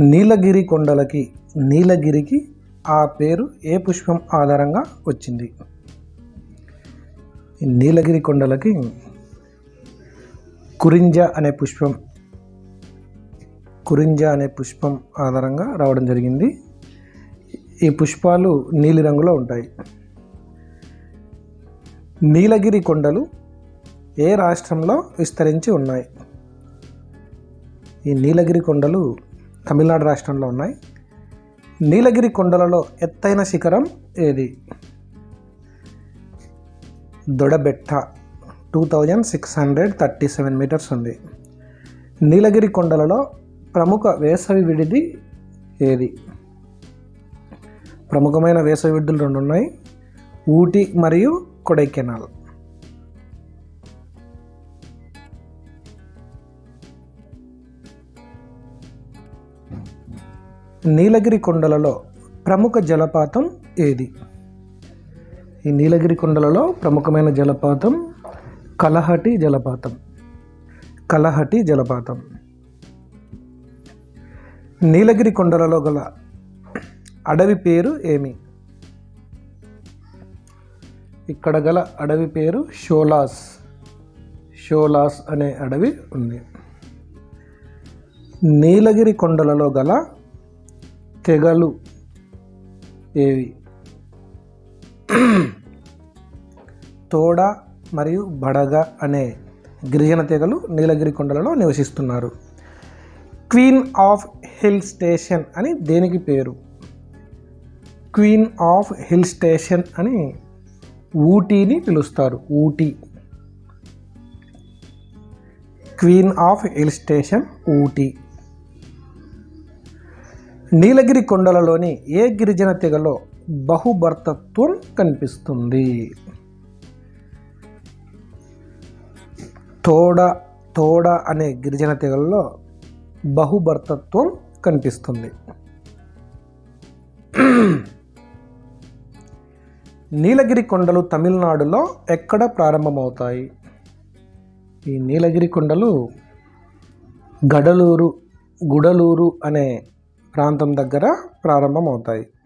నీలగిరి కొండలకి నీలగిరికి ఆ పేరు ఏ పుష్పం ఆధారంగా వచ్చింది ఈ నీలగిరి కొండలకి కురింజ అనే పుష్పం కురింజ అనే పుష్పం ఆధారంగా రావడం జరిగింది ఈ పుష్పాలు నీలి రంగులో ఉంటాయి నీలగిరి కొండలు ఏ రాష్ట్రంలో విస్తరించి ఉన్నాయి ఈ నీలగిరి కొండలు తమిళనాడు రాష్ట్రంలో ఉన్నాయి నీలగిరి కొండలలో ఎత్తైన శిఖరం ఏది Doddabetta two thousand six hundred thirty seven metres ఉంది నీలగిరి కొండలలో ప్రముఖ వేసవి విడిది ఏది ప్రముఖమైన వేసవి విడుదలు రెండు ఉన్నాయి ఊటీ మరియు కొడైకెనాల్ నీలగిరి కొండలలో ప్రముఖ జలపాతం ఏది ఈ నీలగిరి కొండలలో ప్రముఖమైన జలపాతం కలహటి జలపాతం కలహటి జలపాతం నీలగిరి కొండలలో గల అడవి పేరు ఏమి ఇక్కడ గల అడవి పేరు షోలాస్ షోలాస్ అనే అడవి ఉంది నీలగిరి కొండలలో గల తెగలు ఏవి తోడ మరియు బడగ అనే గిరిజన తెగలు నీలగిరి కొండలలో నివసిస్తున్నారు క్వీన్ ఆఫ్ హిల్ స్టేషన్ అని దేనికి పేరు క్వీన్ ఆఫ్ హిల్ స్టేషన్ అని ఊటీని పిలుస్తారు Ooty queen of hill station Ooty Nilgiri కొండలలోని ఏ గిరిజన తెగలో బహుభర్తత్వం కనిపిస్తుంది తోడ తోడ అనే గిరిజన తెగల్లో బహుభర్తత్వం కనిపిస్తుంది నీలగిరి కొండలు తమిళనాడులో ఎక్కడ ప్రారంభమవుతాయి ఈ నీలగిరి కొండలు గడలూరు గుడలూరు అనే ప్రాంతం దగ్గర ప్రారంభమవుతాయి